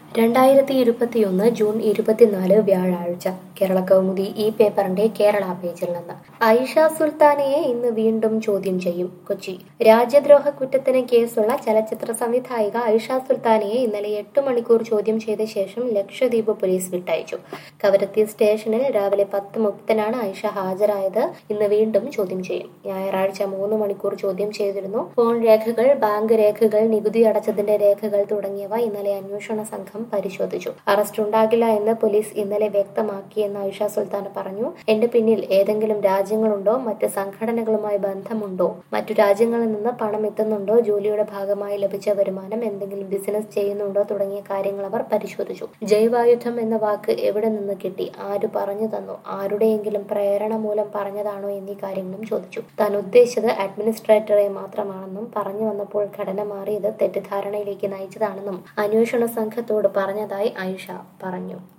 രണ്ടായിരത്തി ഇരുപത്തിയൊന്ന് ജൂൺ ഇരുപത്തിനാല് വ്യാഴാഴ്ച കേരള കൗമുദി ഈ പേപ്പറിന്റെ കേരള പേജിൽ നിന്ന് ഐഷ സുൽത്താനയെ ഇന്ന് വീണ്ടും ചോദ്യം ചെയ്യും കൊച്ചി രാജ്യദ്രോഹ കുറ്റത്തിന് കേസുള്ള ചലച്ചിത്ര സംവിധായിക ഐഷ സുൽത്താനയെ ഇന്നലെ എട്ട് മണിക്കൂർ ചോദ്യം ചെയ്ത ശേഷം ലക്ഷദ്വീപ് പോലീസ് വിട്ടയച്ചു കവരത്തി സ്റ്റേഷനിൽ രാവിലെ പത്ത് മുപ്പതിനാണ് ഐഷ ഹാജരായത് ഇന്ന് വീണ്ടും ചോദ്യം ചെയ്യും ഞായറാഴ്ച മൂന്ന് മണിക്കൂർ ചോദ്യം ചെയ്തിരുന്നു ഫോൺ രേഖകൾ ബാങ്ക് രേഖകൾ നികുതി അടച്ചതിന്റെ രേഖകൾ തുടങ്ങിയവ ഇന്നലെ അന്വേഷണ സംഘം പരിശോധിച്ചു അറസ്റ്റ് ഉണ്ടാകില്ല എന്ന് പോലീസ് ഇന്നലെ വ്യക്തമാക്കിയെന്ന് ഐഷ സുൽത്താന പറഞ്ഞു എന്റെ പിന്നിൽ ഏതെങ്കിലും രാജ്യങ്ങളുണ്ടോ മറ്റ് സംഘടനകളുമായി ബന്ധമുണ്ടോ മറ്റു രാജ്യങ്ങളിൽ നിന്ന് പണം എത്തുന്നുണ്ടോ ജോലിയുടെ ഭാഗമായി ലഭിച്ച വരുമാനം എന്തെങ്കിലും ബിസിനസ് ചെയ്യുന്നുണ്ടോ തുടങ്ങിയ കാര്യങ്ങൾ അവർ പരിശോധിച്ചു ജൈവായുധം എന്ന വാക്ക് എവിടെ നിന്ന് കിട്ടി ആര് പറഞ്ഞു തന്നു ആരുടെയെങ്കിലും പ്രേരണ മൂലം പറഞ്ഞതാണോ എന്നീ കാര്യങ്ങളും ചോദിച്ചു താൻ ഉദ്ദേശിച്ചത് അഡ്മിനിസ്ട്രേറ്ററെ മാത്രമാണെന്നും പറഞ്ഞു വന്നപ്പോൾ ഘടന മാറിയത് തെറ്റിദ്ധാരണയിലേക്ക് നയിച്ചതാണെന്നും അന്വേഷണ സംഘത്തോട് പറഞ്ഞതായി ഐഷ പറഞ്ഞു